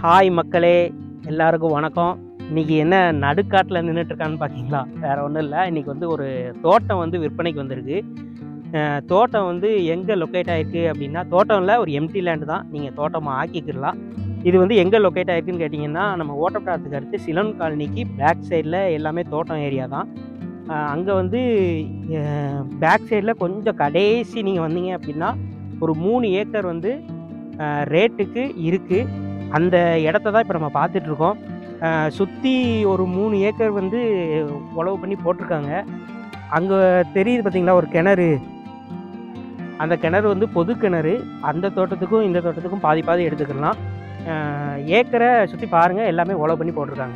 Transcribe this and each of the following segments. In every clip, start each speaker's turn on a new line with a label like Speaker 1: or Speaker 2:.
Speaker 1: hi மக்களே எல்லாருக்கும் வணக்கம் இன்னைக்கு என்ன நடுக்காட்டில் நின்றுட்டு இருக்கான்னு பார்த்தீங்களா வேற ஒன்றும் இல்லை இன்னைக்கு வந்து ஒரு தோட்டம் வந்து விற்பனைக்கு வந்திருக்கு அஹ் தோட்டம் வந்து எங்கே லொக்கேட் ஆகிருக்கு அப்படின்னா தோட்டம் இல்லை ஒரு எம்டி லேண்டு தான் நீங்கள் தோட்டமாக ஆக்கிக்கிடலாம் இது வந்து எங்கே லொக்கேட் ஆகிருக்குன்னு கேட்டிங்கன்னா நம்ம ஓட்டப்படாதத்துக்கு அடுத்து சிலன் காலனிக்கு பேக் சைடில் எல்லாமே தோட்டம் ஏரியா தான் அங்கே வந்து பேக் சைடில் கொஞ்சம் கடைசி நீங்கள் வந்தீங்க அப்படின்னா ஒரு மூணு ஏக்கர் வந்து ரேட்டுக்கு இருக்குது அந்த இடத்த தான் இப்போ நம்ம பார்த்துட்ருக்கோம் சுற்றி ஒரு மூணு ஏக்கர் வந்து உழவு பண்ணி போட்டிருக்காங்க அங்கே தெரியுது பார்த்தீங்களா ஒரு கிணறு அந்த கிணறு வந்து பொது கிணறு அந்த தோட்டத்துக்கும் இந்த தோட்டத்துக்கும் பாதி பாதி எடுத்துக்கலாம் அஹ் ஏக்கரை சுற்றி பாருங்கள் எல்லாமே உழவு பண்ணி போட்டிருக்காங்க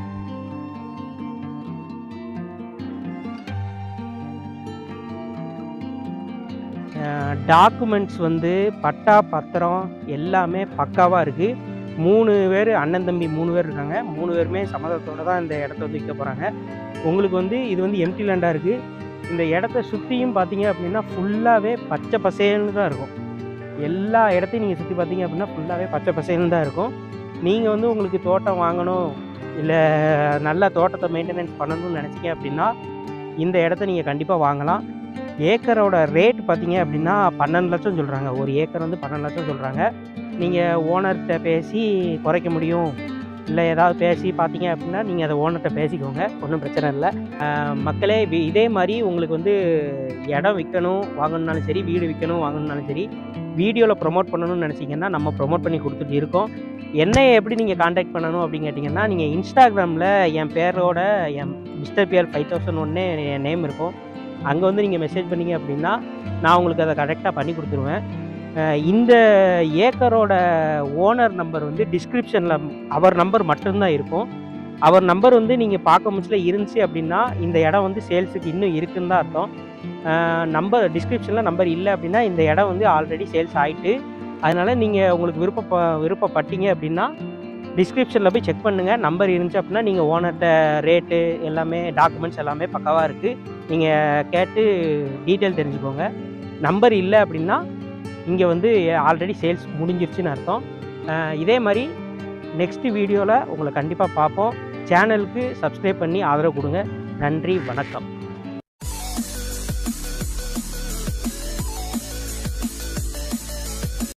Speaker 1: டாக்குமெண்ட்ஸ் வந்து பட்டா பத்திரம் எல்லாமே பக்காவாக இருக்குது மூணு பேர் அண்ணன் தம்பி மூணு பேர் இருக்காங்க மூணு பேருமே சம்மதத்தோடு தான் இந்த இடத்த வந்து விற்க போகிறாங்க உங்களுக்கு வந்து இது வந்து எம்டி லேண்டாக இருக்குது இந்த இடத்த சுற்றியும் பார்த்தீங்க அப்படின்னா ஃபுல்லாகவே பச்சை பசேல்னு தான் இருக்கும் எல்லா இடத்தையும் நீங்கள் சுற்றி பார்த்தீங்க அப்படின்னா ஃபுல்லாகவே பச்சை பசேல்னு தான் இருக்கும் நீங்கள் வந்து உங்களுக்கு தோட்டம் வாங்கணும் இல்லை நல்ல தோட்டத்தை மெயின்டெனன்ஸ் பண்ணணும்னு நினச்சிங்க அப்படின்னா இந்த இடத்த நீங்கள் கண்டிப்பாக வாங்கலாம் ஏக்கரோட ரேட் பார்த்தீங்க அப்படின்னா பன்னெண்டு லட்சம் சொல்கிறாங்க ஒரு ஏக்கர் வந்து பன்னெண்டு லட்சம் சொல்கிறாங்க நீங்கள் ஓனர்கிட்ட பேசி குறைக்க முடியும் இல்லை ஏதாவது பேசி பார்த்தீங்க அப்படின்னா நீங்கள் அதை ஓனர்கிட்ட பேசிக்கோங்க ஒன்றும் பிரச்சனை இல்லை ஆஹ் மக்களே வி- இதே மாதிரி உங்களுக்கு வந்து இடம் விற்கணும் வாங்கணுன்னாலும் சரி வீடு விற்கணும் வாங்கணுன்னாலும் சரி வீடியோவில் ப்ரொமோட் பண்ணணும்னு நினச்சிங்கன்னா நம்ம ப்ரொமோட் பண்ணி கொடுத்துட்டு இருக்கோம் என்னையை எப்படி நீங்கள் காண்டாக்ட் பண்ணணும் அப்படின்னு கேட்டிங்கன்னா நீங்கள் இன்ஸ்டாகிராமில் என் பேரோட என் மிஸ்டர் பிஆர் ஃபைவ் தௌசண்ட் ஒன்று என் நேம் இருக்கும் அங்கே வந்து நீங்கள் மெசேஜ் பண்ணீங்க அப்படின்னா நான் உங்களுக்கு அதை கரெக்டாக பண்ணி கொடுத்துருவேன் அஹ் இந்த ஏக்கரோட ஓனர் நம்பர் வந்து டிஸ்கிரிப்ஷனில் அவர் நம்பர் மட்டும்தான் இருக்கும் அவர் நம்பர் வந்து நீங்கள் பார்க்க முச்சில் இருந்துச்சு அப்படின்னா இந்த இடம் வந்து சேல்ஸுக்கு இன்னும் இருக்குன்னு தான் அர்த்தம் நம்பர் டிஸ்கிரிப்ஷனில் நம்பர் இல்லை அப்படின்னா இந்த இடம் வந்து ஆல்ரெடி சேல்ஸ் ஆயிட்டு அதனால் நீங்கள் உங்களுக்கு விருப்ப விருப்பப்பட்டீங்க அப்படின்னா டிஸ்கிரிப்ஷனில் போய் செக் பண்ணுங்கள் நம்பர் இருந்துச்சு அப்படின்னா நீங்கள் ஓனர்கிட்ட ரேட்டு எல்லாமே டாக்குமெண்ட்ஸ் எல்லாமே பக்காவாக இருக்குது நீங்கள் கேட்டு டீட்டெயில் தெரிஞ்சுக்கோங்க நம்பர் இல்லை அப்படின்னா இங்கே வந்து ஆல்ரெடி சேல்ஸ் முடிஞ்சிருச்சுன்னு அர்த்தம் அஹ் இதே மாதிரி நெக்ஸ்ட் வீடியோவில் உங்களை கண்டிப்பாக பார்ப்போம் சேனலுக்கு சப்ஸ்கிரைப் பண்ணி ஆதரவு கொடுங்க நன்றி வணக்கம்